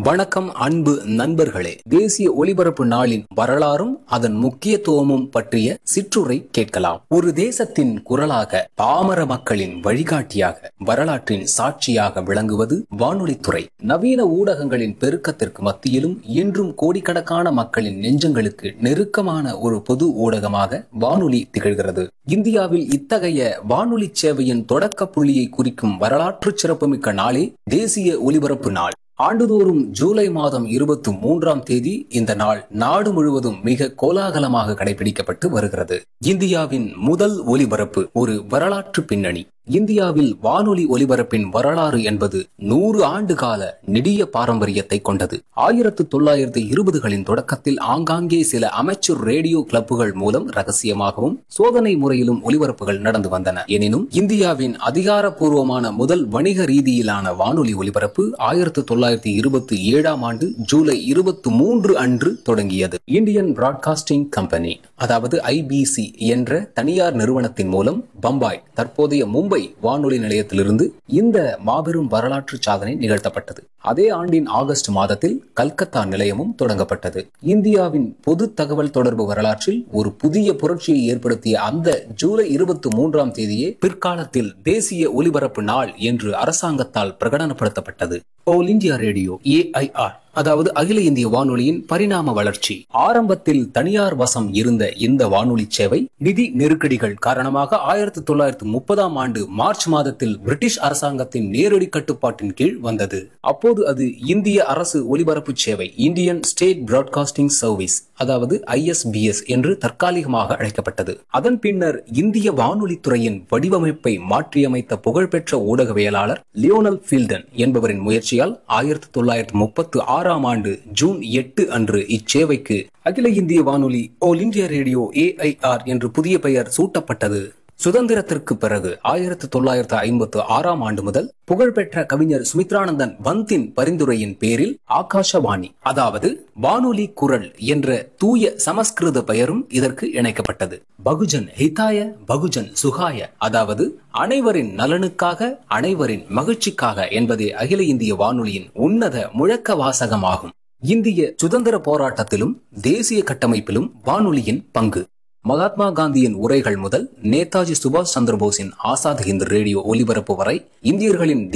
வணக்கம் அன்பு நண்பர்களே தேசிய ஒலிபரப்பு நாளின் வரலாறும் அதன் முக்கியத்துவமும் பற்றிய சிற்றுரை கேட்கலாம் ஒரு தேசத்தின் குரலாக பாமர மக்களின் வழிகாட்டியாக வரலாற்றின் சாட்சியாக விளங்குவது வானொலித்துறை நவீன ஊடகங்களின் பெருக்கத்திற்கு மத்தியிலும் இன்றும் கோடிக்கணக்கான மக்களின் நெஞ்சங்களுக்கு நெருக்கமான ஒரு பொது ஊடகமாக வானொலி திகழ்கிறது இந்தியாவில் இத்தகைய வானொலி சேவையின் தொடக்க புள்ளியை குறிக்கும் வரலாற்று சிறப்புமிக்க நாளே தேசிய ஒலிபரப்பு நாள் ஆண்டுதோறும் ஜூலை மாதம் இருபத்தி மூன்றாம் தேதி இந்த நாள் நாடு முழுவதும் மிக கோலாகலமாக கடைபிடிக்கப்பட்டு வருகிறது இந்தியாவின் முதல் ஒலிபரப்பு ஒரு வரலாற்று பின்னணி இந்தியாவில் வானொலி ஒலிபரப்பின் வரலாறு என்பது நூறு ஆண்டு கால நெடிய பாரம்பரியத்தை கொண்டது ஆயிரத்து தொள்ளாயிரத்து இருபதுகளின் தொடக்கத்தில் ஆங்காங்கே சில அமைச்சர் ரேடியோ கிளப்புகள் மூலம் ரகசியமாகவும் சோதனை முறையிலும் ஒலிபரப்புகள் நடந்து வந்தன எனினும் இந்தியாவின் அதிகாரப்பூர்வமான முதல் வணிக ரீதியிலான வானொலி ஒலிபரப்பு ஆயிரத்து தொள்ளாயிரத்தி இருபத்தி ஏழாம் ஆண்டு ஜூலை இருபத்தி மூன்று அன்று தொடங்கியது இந்தியன் பிராட்காஸ்டிங் கம்பெனி அதாவது ஐபிசி என்ற தனியார் நிறுவனத்தின் மூலம் பம்பாய் தற்போதைய மும்பை வானொலி நிலையத்திலிருந்து இந்த மாபெரும் வரலாற்று சாதனை நிகழ்த்தப்பட்டது அதே ஆண்டின் ஆகஸ்ட் மாதத்தில் கல்கத்தா நிலையமும் தொடங்கப்பட்டது இந்தியாவின் பொது தகவல் தொடர்பு வரலாற்றில் ஒரு புதிய புரட்சியை ஏற்படுத்திய அந்த ஜூலை இருபத்தி மூன்றாம் தேதியே பிற்காலத்தில் தேசிய ஒலிபரப்பு நாள் என்று அரசாங்கத்தால் பிரகடனப்படுத்தப்பட்டது ஆல் இந்தியா ரேடியோ ஏஐஆர் அதாவது அகில இந்திய வானொலியின் பரிணாம வளர்ச்சி ஆரம்பத்தில் தனியார் வசம் இருந்த இந்த வானொலி சேவை நிதி நெருக்கடிகள் காரணமாக ஆயிரத்தி தொள்ளாயிரத்தி முப்பதாம் ஆண்டு மார்ச் மாதத்தில் பிரிட்டிஷ் அரசாங்கத்தின் நேரடி கட்டுப்பாட்டின் கீழ் வந்தது அப்போது அது இந்திய அரசு ஒலிபரப்பு சேவை இந்தியன் ஸ்டேட் பிராட்காஸ்டிங் சர்வீஸ் அதாவது ஐஎஸ்பிஎஸ் என்று தற்காலிகமாக அழைக்கப்பட்டது அதன் பின்னர் இந்திய வானொலி துறையின் வடிவமைப்பை மாற்றியமைத்த புகழ்பெற்ற ஊடகவியலாளர் லியோனல் ஃபீல்டன் என்பவரின் முயற்சியால் ஆயிரத்தி தொள்ளாயிரத்தி முப்பத்தி ஆறாம் ஆண்டு ஜூன் எட்டு அன்று இச்சேவைக்கு அகில இந்திய வானொலி ஆல் இந்தியா ரேடியோ ஏஐஆர் என்று புதிய பெயர் சூட்டப்பட்டது சுதந்திரத்திற்கு பிறகு ஆயிரத்தி தொள்ளாயிரத்தி ஐம்பத்தி ஆறாம் ஆண்டு முதல் புகழ்பெற்ற கவிஞர் சுமித்ரானந்தன் பந்தின் பரிந்துரையின் பேரில் ஆகாஷவாணி அதாவது வானொலி குரல் என்ற தூய சமஸ்கிருத பெயரும் இதற்கு இணைக்கப்பட்டது பகுஜன் ஹிதாய பகுஜன் சுகாய அதாவது அனைவரின் நலனுக்காக அனைவரின் மகிழ்ச்சிக்காக என்பதே அகில இந்திய வானொலியின் உன்னத முழக்க வாசகமாகும் இந்திய சுதந்திர போராட்டத்திலும் தேசிய கட்டமைப்பிலும் வானொலியின் பங்கு மகாத்மா காந்தியின் உரைகள் முதல் நேதாஜி சுபாஷ் சந்திரபோஸின் ஆசாத் ஹிந்த் ரேடியோ ஒலிபரப்பு வரை இந்தியர்களின்